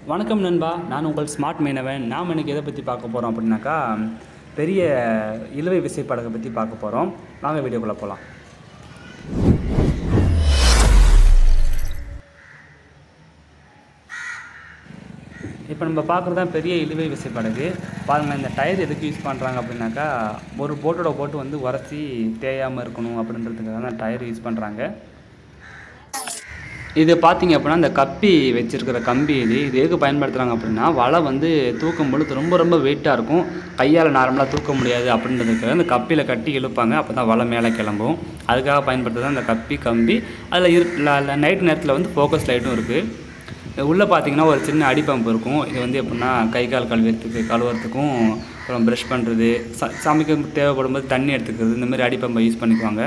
வணக்கம் நண்பா நான் உங்கள் ஸ்மார்ட் மீனவன் நாம் இன்னைக்கு எதை பற்றி பார்க்க போகிறோம் அப்படின்னாக்கா பெரிய இழுவை விசைப்படகை பற்றி பார்க்க போகிறோம் வாங்க வீடியோக்குள்ளே போகலாம் இப்போ நம்ம பார்க்குறது தான் பெரிய இழுவை விசைப்படகு பாருங்கள் இந்த டயர் எதுக்கு யூஸ் பண்ணுறாங்க அப்படின்னாக்கா ஒரு போட்டோட போட்டு வந்து உரசி தேயாமல் இருக்கணும் அப்படின்றதுக்காக தான் டயர் யூஸ் பண்ணுறாங்க இது பார்த்தீங்க அப்படின்னா இந்த கப்பி வச்சிருக்கிற கம்பி இது இது எதுக்கு பயன்படுத்துகிறாங்க அப்படின்னா வலை வந்து தூக்கும் பொழுது ரொம்ப ரொம்ப வெயிட்டாக இருக்கும் கையால் நார்மலாக தூக்க முடியாது அப்படின்றதுக்காக இந்த கப்பியில் கட்டி இழுப்பாங்க அப்போ தான் வலை மேலே கிளம்பும் அதுக்காக பயன்படுத்துறது இந்த கப்பி கம்பி அதில் இரு நைட் நேரத்தில் வந்து ஃபோக்கஸ் லைட்டும் இருக்குது உள்ளே பார்த்தீங்கன்னா ஒரு சின்ன அடி பம்ப் இருக்கும் இது வந்து எப்படின்னா கை கால் கழுவுறதுக்கு கழுவுறதுக்கும் அப்புறம் ப்ரஷ் பண்ணுறது ச சமைக்க தேவைப்படும் போது தண்ணி எடுத்துக்கிறது இந்த மாதிரி அடி பம்பை யூஸ் பண்ணிக்குவாங்க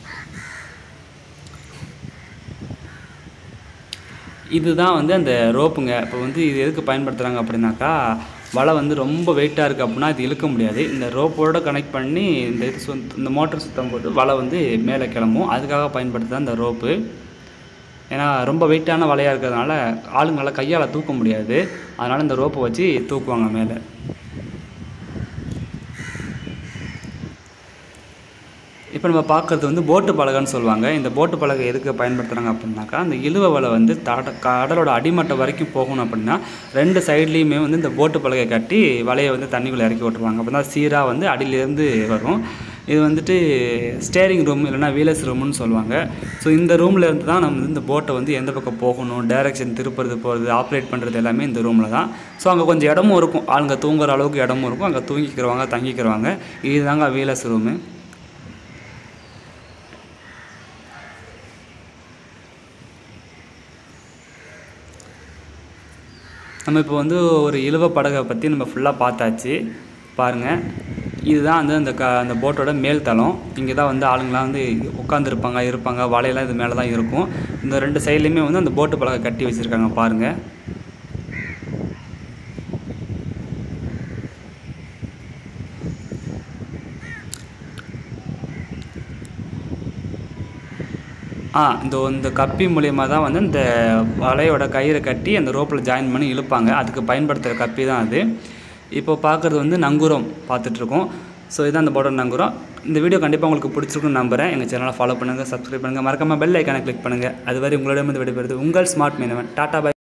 இதுதான் வந்து அந்த ரோப்புங்க இப்போ வந்து இது எதுக்கு பயன்படுத்துகிறாங்க அப்படின்னாக்கா வலை வந்து ரொம்ப வெயிட்டாக இருக்குது அப்படின்னா இது இழுக்க முடியாது இந்த ரோப்போட கனெக்ட் பண்ணி இந்த இது சுத் இந்த மோட்டர் சுத்தம் போது வலை வந்து மேலே கிளம்பும் அதுக்காக பயன்படுத்துதான் இந்த ரோப்பு ஏன்னா ரொம்ப வெயிட்டான வலையாக இருக்கிறதுனால ஆளுங்களால் கையால் தூக்க முடியாது அதனால் இந்த ரோப்பை வச்சு தூக்குவாங்க மேலே இப்போ நம்ம பார்க்குறது வந்து போட்டு பலகைன்னு சொல்லுவாங்க இந்த போட்டு பலகை எதுக்கு பயன்படுத்துகிறாங்க அப்படின்னாக்கா அந்த இழுவ வலை வந்து தட கடலோட அடிமட்டம் வரைக்கும் போகணும் அப்படின்னா ரெண்டு சைட்லேயுமே வந்து இந்த போட்டு பலகை கட்டி வலையை வந்து தண்ணிக்குள்ளே இறக்கி விட்டுருவாங்க அப்போ தான் சீராக வந்து அடியிலேருந்து வரும் இது வந்துட்டு ஸ்டேரிங் ரூம் இல்லைனா வீலர்ஸ் ரூம்னு சொல்லுவாங்க ஸோ இந்த ரூமில் இருந்து தான் நம்ம வந்து இந்த போட்டை வந்து எந்த பக்கம் போகணும் டைரக்ஷன் திருப்புறது போகிறது ஆப்ரேட் பண்ணுறது எல்லாமே இந்த ரூமில் தான் ஸோ அங்கே கொஞ்சம் இடமும் இருக்கும் ஆளுங்க தூங்குற அளவுக்கு இடமும் இருக்கும் அங்கே தூங்கிக்கிறவாங்க தங்கிக்கிறவாங்க இதுதாங்க வீலர்ஸ் ரூமு நம்ம இப்போ வந்து ஒரு இழுவ படகை பற்றி நம்ம ஃபுல்லாக பார்த்தாச்சு பாருங்கள் இதுதான் வந்து அந்த க அந்த போட்டோட மேல் தளம் இங்கே தான் வந்து ஆளுங்களாம் வந்து உட்காந்துருப்பாங்க இருப்பாங்க வலையெல்லாம் இது மேலே தான் இருக்கும் இந்த ரெண்டு சைட்லேயுமே வந்து அந்த போட்டு பலகை கட்டி வச்சுருக்காங்க பாருங்கள் ஆ இந்த இந்த கப்பி மூலியமாக தான் வந்து இந்த வலையோட கயிறை கட்டி அந்த ரோப்பில் ஜாயின் பண்ணி இழுப்பாங்க அதுக்கு பயன்படுத்துகிற கப்பி தான் அது இப்போ பார்க்குறது வந்து நங்கூரம் பார்த்துட்ருக்கோம் ஸோ இதான் அந்த போர்டர் நங்கூரம் இந்த வீடியோ கண்டிப்பாக உங்களுக்கு பிடிச்சிருக்குன்னு நம்புகிறேன் எங்கள் சேனலை ஃபாலோ பண்ணுங்கள் சப்ஸ்கிரைப் பண்ணுங்கள் மறக்காமல் பெல் ஐக்கானை கிளிக் பண்ணுங்கள் அதுவரை உங்களிடமிருந்து விடைபெறுது உங்கள் ஸ்மார்ட் மீனவன் டாட்டா பை